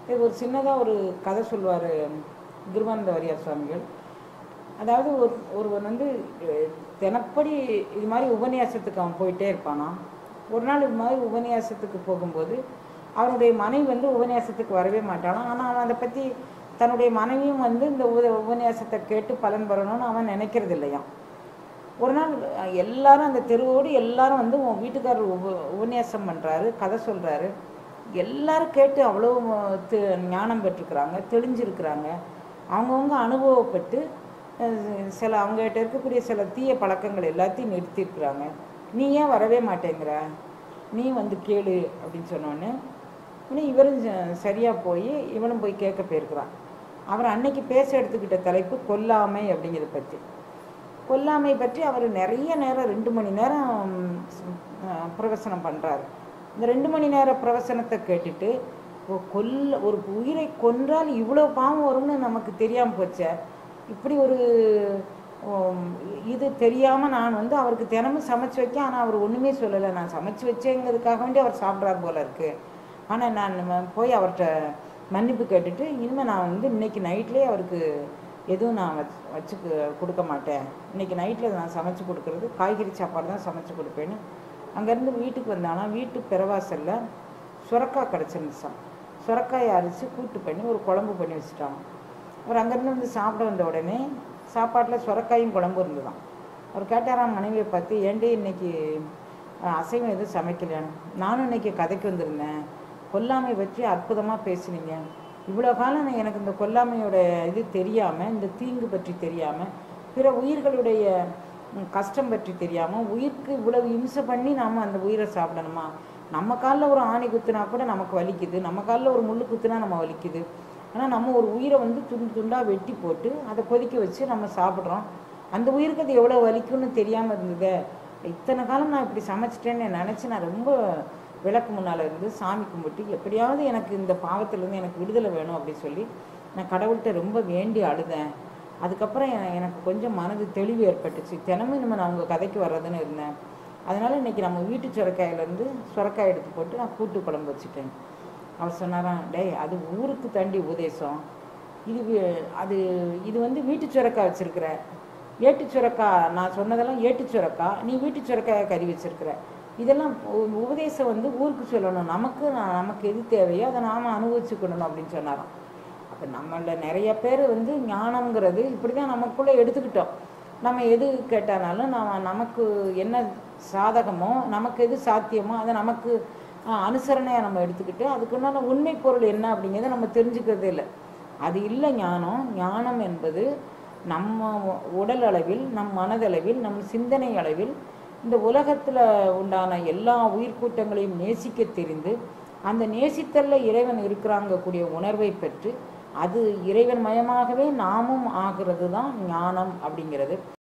இது ஒரு சின்னதாக ஒரு கதை சொல்லுவார் கிருவானந்த வாரியார் சுவாமிகள் அதாவது ஒரு ஒருவன் வந்து அஹ், தினப்படி இது மாதிரி உபன்யாசத்துக்கு அவன் போயிட்டே இருப்பானா ஒரு நாள் இது மாதிரி உபன்யாசத்துக்கு போகும்போது அவனுடைய மனைவி வந்து உபன்யாசத்துக்கு வரவே மாட்டானாம் ஆனால் அவன் அதை பற்றி தன்னுடைய மனைவியும் வந்து இந்த உப உபன்யாசத்தை கேட்டு பலன் பெறணும்னு அவன் நினைக்கிறது இல்லையாம் ஒரு நாள் அஹ், எல்லாரும் அந்த தெருவோடு எல்லாரும் வந்து உன் வீட்டுக்காரர் உப உபன்யாசம் பண்ணுறாரு கதை சொல்கிறாரு எல்லாரும் கேட்டு அவ்வளோ தெ ஞானம் பெற்றுக்கிறாங்க தெளிஞ்சிருக்கிறாங்க அவங்கவுங்க அனுபவப்பட்டு அஹ், சில அவங்ககிட்ட இருக்கக்கூடிய சில தீய பழக்கங்கள் எல்லாத்தையும் நிறுத்தியிருக்கிறாங்க நீ ஏன் வரவே மாட்டேங்கிற நீ வந்து கேளு அப்படின்னு சொன்னோன்னே உடனே இவரும் ச- சரியா போய் இவனும் போய் கேட்க போயிருக்கிறான் அவர் அன்னைக்கு பேச எடுத்துக்கிட்ட தலைப்பு கொல்லாமை அப்படிங்கிறத பற்றி கொல்லாமை பற்றி அவர் நிறைய நேரம் ரெண்டு மணி நேரம் ம், அஹ், பிரவசனம் பண்ணுறாரு இந்த ரெண்டு மணி நேர பிரவசனத்தை கேட்டுட்டு ஓ, கொல்ல ஒரு உயிரை கொன்றால் இவ்வளோ பாவம் வரும்னு நமக்கு தெரியாமல் போச்சே இப்படி ஒரு உம், இது தெரியாமல் நான் வந்து அவருக்கு தினமும் சமைச்சு வைக்க ஆனால் அவர் ஒன்றுமே சொல்லலை நான் சமைச்சு வச்சேங்கிறதுக்காக வேண்டி அவர் சாப்பிட்றாரு போல இருக்கு ஆனால் நான் நம்ம போய் அவர்கிட்ட மன்னிப்பு கேட்டுட்டு இனிமேல் நான் வந்து இன்னைக்கு நைட்லேயே அவருக்கு எதுவும் நான் வச்சு வச்சு கு- கொடுக்க மாட்டேன் இன்னைக்கு நைட்டில் நான் சமைச்சு கொடுக்கறது காய்கறி சாப்பாடு தான் சமைச்சு கொடுப்பேன்னு அங்கேருந்து வீட்டுக்கு வந்தானா வீட்டு பிறவாசலில் சுரக்காய் கிடச்சிருந்துச்சான் சுரக்காயை அரிச்சு கூட்டு பண்ணி ஒரு குழம்பு பண்ணி வச்சுட்டாங்க அவர் அங்கேருந்து வந்து சாப்பிட வந்த உடனே சாப்பாட்டில் சுரக்காயும் குழம்பு இருந்துதான் அவர் கேட்டாராம் மனைவியை பார்த்து ஏண்டி இன்னைக்கு அஹ், அசைவம் எதுவும் சமைக்கலையான்னு நானும் இன்னைக்கு கதைக்கு வந்திருந்தேன் கொல்லாமை பற்றி அற்புதமாக பேசுனீங்க இவ்வளோ காலம் நான் எனக்கு இந்த கொல்லாமையோட இது தெரியாமல் இந்த தீங்கு பற்றி தெரியாமல் பிற உயிர்களுடைய ம், கஷ்டம் பற்றி தெரியாமல் உயிருக்கு இவ்வளவு இம்சை பண்ணி நாம் அந்த உயிரை சாப்பிடணுமா நம்ம காலில் ஒரு ஆணி குத்துனா கூட நமக்கு வலிக்குது நம்ம காலில் ஒரு முள்ளு குத்துனா நம்ம வலிக்குது ஆனால் நம்ம ஒரு உயிரை வந்து துண்டு துண்டாக வெட்டி போட்டு அதை கொதிக்க வச்சு நம்ம சாப்பிட்றோம் அந்த உயிருக்கு அது எவ்வளோ வலிக்கும்னு தெரியாமல் இருந்ததே இத்தனை காலம் நான் இப்படி சமைச்சிட்டேன்னு நினச்சி நான் ரொம்ப விளக்கு முன்னால் இருந்து சாமி கும்பிட்டு எப்படியாவது எனக்கு இந்த பாவத்திலேருந்து எனக்கு விடுதலை வேணும் அப்படி சொல்லி நான் கடவுள்கிட்ட ரொம்ப வேண்டி அழுதேன் அதுக்கப்புறம் எ- எனக்கு கொஞ்சம் மனது தெளிவு ஏற்பட்டுச்சு தினமும் நம்ம நான் உங்கள் கதைக்கு வர்றதுன்னு இருந்தேன் அதனால் இன்னைக்கு நம்ம வீட்டு சுரக்காயிலேருந்து சுரக்காய் எடுத்து போட்டு நான் கூட்டு குழம்பு வச்சுட்டேன் அவர் சொன்னாராம் டேய் அது ஊருக்கு தாண்டி உபதேசம் இது வி- அது இது வந்து வீட்டு சுரக்காய் வச்சிருக்கிற ஏட்டு சுரக்காய் நான் சொன்னதெல்லாம் ஏட்டு சுரக்காய் நீ வீட்டு சுரக்காயை கறி வச்சிருக்கிற இதெல்லாம் உ- உபதேசம் வந்து ஊருக்கு சொல்லணும் நமக்கு நான் நமக்கு எது தேவையோ அதை நாம் அனுபவிச்சுக்கணும் அப்படின்னு சொன்னாராம் அப்போ நம்மள நிறைய பேர் வந்து ஞானம்ங்கிறது இப்படி தான் நமக்குள்ளே எடுத்துக்கிட்டோம் நம்ம எது கேட்டானாலும் நம்ம நமக்கு என்ன சாதகமோ நமக்கு எது சாத்தியமோ அதை நமக்கு அனுசரணையாக நம்ம எடுத்துக்கிட்டு அதுக்குண்டான உண்மை பொருள் என்ன அப்படிங்கிறத நம்ம தெரிஞ்சுக்கிறதே இல்லை அது இல்லை ஞானம் ஞானம் என்பது நம்ம உடல் அளவில் நம் மனதளவில் நம் சிந்தனை அளவில் இந்த உலகத்தில் உண்டான எல்லா உயிர்க்கூட்டங்களையும் நேசிக்க தெரிந்து அந்த நேசித்தல்ல இறைவன் இருக்கிறாங்க கூடிய உணர்வை பெற்று அது இறைவன் மயமாகவே நாமும் ஆகிறது தான் ஞானம் அப்படிங்கிறது